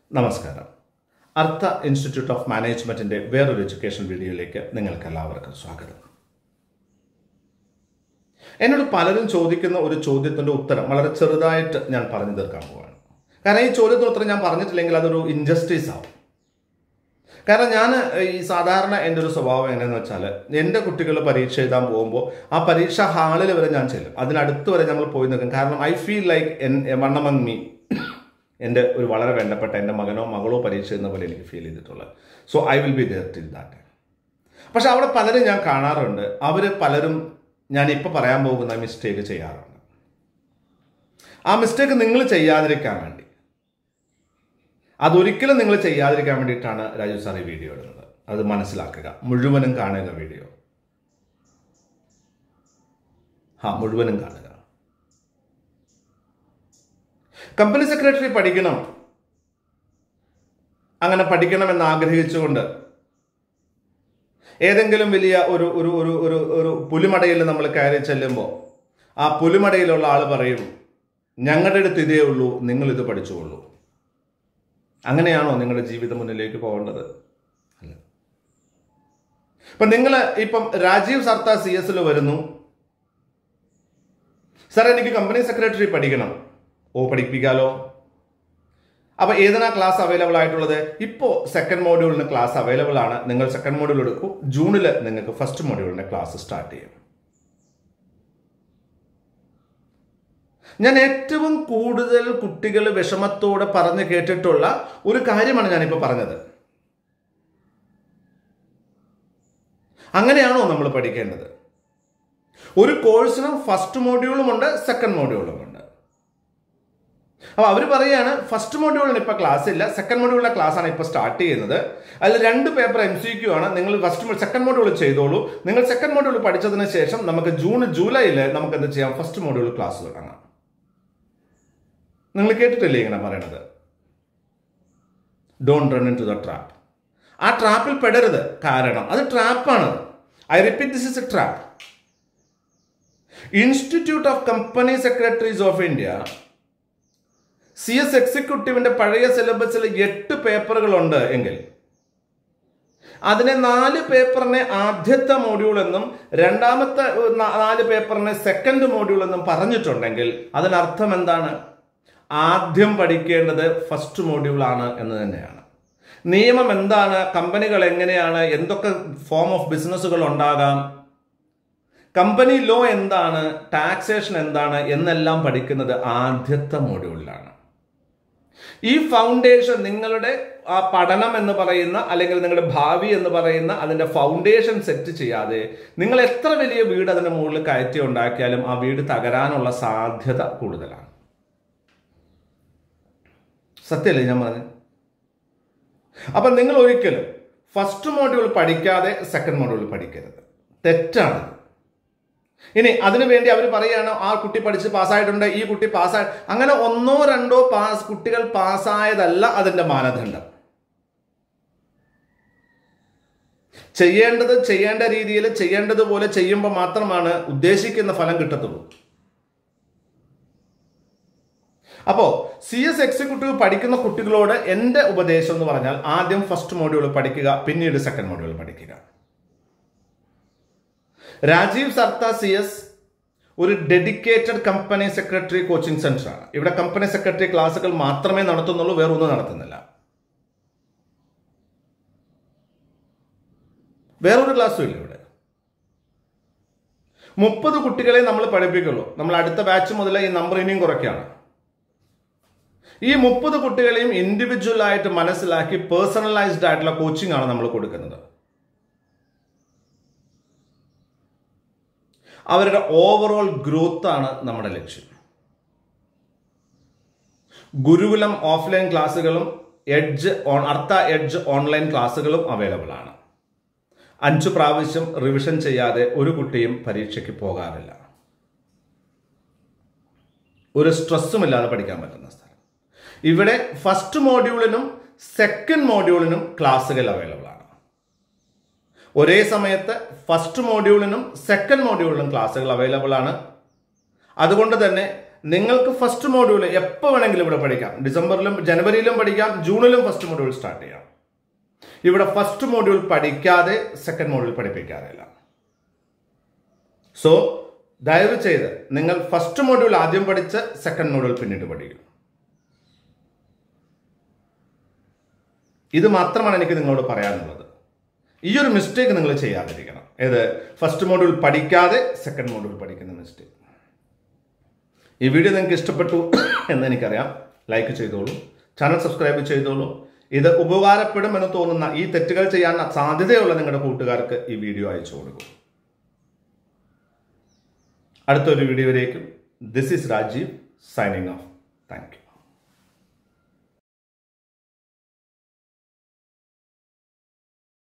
നമസ്കാരം അർത്ഥ institute of മാനേജ്മെന്റിന്റെ വേറൊരു എഡ്യൂക്കേഷൻ വീഡിയോയിലേക്ക് നിങ്ങൾക്ക് എല്ലാവർക്കും സ്വാഗതം എന്നോട് പലരും ചോദിക്കുന്ന ഒരു ചോദ്യത്തിന്റെ ഉത്തരം വളരെ ചെറുതായിട്ട് ഞാൻ പറഞ്ഞു തീർക്കാൻ പോവാണ് കാരണം ഈ ചോദ്യത്തിന് ഉത്തരം ഞാൻ പറഞ്ഞിട്ടില്ലെങ്കിൽ അതൊരു ഇൻജസ്റ്റിസ് ആവും കാരണം ഞാൻ ഈ സാധാരണ എൻ്റെ ഒരു സ്വഭാവം എങ്ങനെയെന്ന് വെച്ചാൽ എൻ്റെ കുട്ടികൾ പരീക്ഷ എഴുതാൻ പോകുമ്പോൾ ആ പരീക്ഷ ഹാളിൽ വരെ ഞാൻ ചെല്ലും അതിനടുത്ത് വരെ ഞങ്ങൾ പോയി നിൽക്കും കാരണം I feel like an one among me എൻ്റെ ഒരു വളരെ വേണ്ടപ്പെട്ട എൻ്റെ മകനോ മകളോ പരീക്ഷ എന്ന പോലെ എനിക്ക് ഫീൽ ചെയ്തിട്ടുള്ളത് so I will be there till that പക്ഷെ അവിടെ പലരും ഞാൻ കാണാറുണ്ട് അവർ പലരും ഞാൻ ഇപ്പോൾ പറയാൻ പോകുന്ന മിസ്റ്റേക്ക് ചെയ്യാറുണ്ട് ആ മിസ്റ്റേക്ക് നിങ്ങൾ ചെയ്യാതിരിക്കാൻ വേണ്ടി അതൊരിക്കലും നിങ്ങൾ ചെയ്യാതിരിക്കാൻ വേണ്ടിയിട്ടാണ് രാജു സാർ ഈ വീഡിയോ ഇടുന്നത് അത് മനസ്സിലാക്കുക മുഴുവനും കാണുക വീഡിയോ ആ മുഴുവനും കാണുക കമ്പനി സെക്രട്ടറി പഠിക്കണം അങ്ങനെ പഠിക്കണമെന്ന് ആഗ്രഹിച്ചുകൊണ്ട് ഏതെങ്കിലും വലിയ ഒരു ഒരു ഒരു ഒരു ഒരു പുലിമടയിൽ നമ്മൾ കയറി ചെല്ലുമ്പോൾ ആ പുലിമടയിലുള്ള ആൾ പറയും ഞങ്ങളുടെ അടുത്ത് ഇതേ ഉള്ളൂ നിങ്ങൾ ഇത് പഠിച്ചുകൊള്ളൂ അങ്ങനെയാണോ നിങ്ങളുടെ ജീവിതം മുന്നിലേക്ക് പോകേണ്ടത് അല്ല ഇപ്പൊ നിങ്ങൾ ഇപ്പം രാജീവ് സർത്ത സി എസിൽ വരുന്നു സാർ എനിക്ക് കമ്പനി സെക്രട്ടറി പഠിക്കണം ഓ പഠിപ്പിക്കാലോ അപ്പൊ ഏതിനാ ക്ലാസ് അവൈലബിൾ ആയിട്ടുള്ളത് ഇപ്പോൾ സെക്കൻഡ് മോഡ്യൂളിന് ക്ലാസ് അവൈലബിൾ ആണ് നിങ്ങൾ സെക്കൻഡ് മോഡ്യൂൾ എടുക്കൂ ജൂണിൽ നിങ്ങൾക്ക് ഫസ്റ്റ് മോഡ്യൂളിന്റെ ക്ലാസ് സ്റ്റാർട്ട് ചെയ്യും ഞാൻ ഏറ്റവും കൂടുതൽ കുട്ടികൾ വിഷമത്തോടെ പറഞ്ഞു കേട്ടിട്ടുള്ള ഒരു കാര്യമാണ് ഞാനിപ്പോൾ പറഞ്ഞത് അങ്ങനെയാണോ നമ്മൾ പഠിക്കേണ്ടത് ഒരു കോഴ്സിനും ഫസ്റ്റ് മോഡ്യൂളും ഉണ്ട് സെക്കൻഡ് മോഡ്യൂളും ഉണ്ട് അപ്പോൾ അവർ പറയുകയാണ് ഫസ്റ്റ് മോഡ്യൂളിന് ഇപ്പോൾ ക്ലാസ് ഇല്ല സെക്കൻഡ് മോഡ്യൂളിലെ ക്ലാസ് ആണ് ഇപ്പോൾ സ്റ്റാർട്ട് ചെയ്യുന്നത് അതിൽ രണ്ട് പേപ്പർ എം സി ക്യു ആണ് നിങ്ങൾ ഫസ്റ്റ് സെക്കൻഡ് മോഡ്യൂൾ ചെയ്തോളൂ നിങ്ങൾ സെക്കൻഡ് മോഡ്യൂൾ പഠിച്ചതിന് ശേഷം നമുക്ക് ജൂൺ ജൂലൈയിൽ നമുക്ക് എന്ത് ചെയ്യാം ഫസ്റ്റ് മോഡ്യൂൾ ക്ലാസ് തുടങ്ങാം നിങ്ങൾ കേട്ടിട്ടില്ലേ ഇങ്ങനെ പറയണത് don't run into the trap ആ ട്രാപ്പിൽ പെടരുത് കാരണം അത് ട്രാപ്പാണ് I repeat this is a trap institute of company secretaries of India C S എക്സിക്യൂട്ടീവിന്റെ പഴയ സിലബസിൽ എട്ട് പേപ്പറുകളുണ്ട് എങ്കിൽ അതിനെ നാല് പേപ്പറിനെ ആദ്യത്തെ മോഡ്യൂൾ എന്നും രണ്ടാമത്തെ നാല് പേപ്പറിനെ സെക്കൻഡ് മോഡ്യൂൾ എന്നും പറഞ്ഞിട്ടുണ്ടെങ്കിൽ അതിനർത്ഥം എന്താണ് ആദ്യം പഠിക്കേണ്ടത് ഫസ്റ്റ് മോഡ്യൂൾ ആണ് എന്ന് തന്നെയാണ് നിയമം എന്താണ് കമ്പനികൾ എങ്ങനെയാണ് എന്തൊക്കെ ഫോം ഓഫ് ബിസിനസ്സുകൾ ഉണ്ടാകാം കമ്പനി ലോ എന്താണ് ടാക്സേഷൻ എന്താണ് എന്നെല്ലാം പഠിക്കുന്നത് ആദ്യത്തെ മോഡ്യൂളിലാണ് ഈ ഫൗണ്ടേഷൻ നിങ്ങളുടെ ആ പഠനം എന്ന് പറയുന്ന അല്ലെങ്കിൽ നിങ്ങളുടെ ഭാവി എന്ന് പറയുന്ന അതിന്റെ ഫൗണ്ടേഷൻ സെറ്റ് ചെയ്യാതെ നിങ്ങൾ എത്ര വലിയ വീട് അതിന്റെ മുകളിൽ കയറ്റി ഉണ്ടാക്കിയാലും ആ വീട് തകരാനുള്ള സാധ്യത കൂടുതലാണ് സത്യമല്ലേ ഞാൻ പറഞ്ഞു അപ്പൊ നിങ്ങൾ ഒരിക്കലും ഫസ്റ്റ് മോഡ്യൂൾ പഠിക്കാതെ സെക്കൻഡ് മോഡ്യൂൾ പഠിക്കരുത് തെറ്റാണ് ഇനി അതിനുവേണ്ടി അവർ പറയുകയാണ് ആ കുട്ടി പഠിച്ച് പാസ്സായിട്ടുണ്ട് ഈ കുട്ടി പാസ്സായി അങ്ങനെ ഒന്നോ രണ്ടോ പാസ് കുട്ടികൾ പാസ്സായതല്ല അതിന്റെ മാനദണ്ഡം ചെയ്യേണ്ടത് ചെയ്യേണ്ട രീതിയിൽ ചെയ്യേണ്ടതുപോലെ ചെയ്യുമ്പോൾ മാത്രമാണ് ഉദ്ദേശിക്കുന്ന ഫലം കിട്ടത്തുള്ളൂ അപ്പോൾ സി എസ് എക്സിക്യൂട്ടീവ് പഠിക്കുന്ന കുട്ടികളോട് എൻ്റെ ഉപദേശം എന്ന് പറഞ്ഞാൽ ആദ്യം ഫസ്റ്റ് മോഡ്യൂൾ പഠിക്കുക പിന്നീട് സെക്കൻഡ് മോഡ്യൂൾ പഠിക്കുക രാജീവ് സർത്ത സി എസ് ഒരു dedicated company secretary coaching centre ആണ് ഇവിടെ കമ്പനി സെക്രട്ടറി ക്ലാസ്സുകൾ മാത്രമേ നടത്തുന്നുള്ളൂ വേറൊന്നും നടത്തുന്നില്ല വേറൊരു ക്ലാസ്സും ഇല്ല ഇവിടെ മുപ്പത് കുട്ടികളെ നമ്മൾ പഠിപ്പിക്കുള്ളൂ നമ്മൾ അടുത്ത ബാച്ച് മുതൽ ഈ നമ്പർ ഇനിയും കുറയ്ക്കുകയാണ് ഈ മുപ്പത് കുട്ടികളെയും ഇൻഡിവിജ്വൽ ആയിട്ട് മനസ്സിലാക്കി പേഴ്സണലൈസ്ഡ് ആയിട്ടുള്ള കോച്ചിങ് ആണ് നമ്മൾ കൊടുക്കുന്നത് അവരുടെ ഓവറോൾ ഗ്രോത്ത് ആണ് നമ്മുടെ ലക്ഷ്യം ഗുരുകുലം ഓഫ്ലൈൻ ക്ലാസ്സുകളും എഡ്ജ് ഓൺ അർത്ഥ എഡ്ജ് ഓൺലൈൻ ക്ലാസ്സുകളും അവൈലബിൾ ആണ് അഞ്ചു പ്രാവശ്യം റിവിഷൻ ചെയ്യാതെ ഒരു കുട്ടിയും പരീക്ഷയ്ക്ക് പോകാറില്ല ഒരു സ്ട്രെസ്സും ഇല്ലാതെ പഠിക്കാൻ പറ്റുന്ന സ്ഥലം ഇവിടെ ഫസ്റ്റ് മോഡ്യൂളിനും സെക്കൻഡ് മോഡ്യൂളിനും ക്ലാസ്സുകൾ അവൈലബിൾ ആണ് ഒരേ സമയത്ത് ഫസ്റ്റ് മോഡ്യൂളിനും സെക്കൻഡ് മോഡ്യൂളിനും ക്ലാസ്സുകൾ അവൈലബിൾ ആണ് അതുകൊണ്ട് തന്നെ നിങ്ങൾക്ക് ഫസ്റ്റ് മോഡ്യൂൾ എപ്പോൾ വേണമെങ്കിലും ഇവിടെ പഠിക്കാം ഡിസംബറിലും ജനുവരിയിലും പഠിക്കാം ജൂണിലും ഫസ്റ്റ് മോഡ്യൂൾ സ്റ്റാർട്ട് ചെയ്യാം ഇവിടെ ഫസ്റ്റ് മോഡ്യൂൾ പഠിക്കാതെ സെക്കൻഡ് മോഡ്യൂൾ പഠിപ്പിക്കാറില്ല സോ ദയവ് ചെയ്ത് നിങ്ങൾ ഫസ്റ്റ് മോഡ്യൂൾ ആദ്യം പഠിച്ച് സെക്കൻഡ് മോഡ്യൂൾ പിന്നീട് പഠിക്കും ഇത് മാത്രമാണ് എനിക്ക് നിങ്ങളോട് പറയാനുള്ളത് ഈ ഒരു മിസ്റ്റേക്ക് നിങ്ങൾ ചെയ്യാതിരിക്കണം ഏത് ഫസ്റ്റ് മോഡ്യൂൾ പഠിക്കാതെ സെക്കൻഡ് മോഡ്യൂൾ പഠിക്കുന്ന മിസ്റ്റേക്ക് ഈ വീഡിയോ നിങ്ങൾക്ക് ഇഷ്ടപ്പെട്ടു എന്ന് എനിക്കറിയാം ലൈക്ക് ചെയ്തോളൂ ചാനൽ സബ്സ്ക്രൈബ് ചെയ്തോളൂ ഇത് ഉപകാരപ്പെടുമെന്ന് തോന്നുന്ന ഈ തെറ്റുകൾ ചെയ്യാൻ സാധ്യതയുള്ള നിങ്ങളുടെ കൂട്ടുകാർക്ക് ഈ വീഡിയോ അയച്ചു കൊടുക്കും അടുത്തൊരു വീഡിയോയിലേക്കും this is Rajeev signing off thank U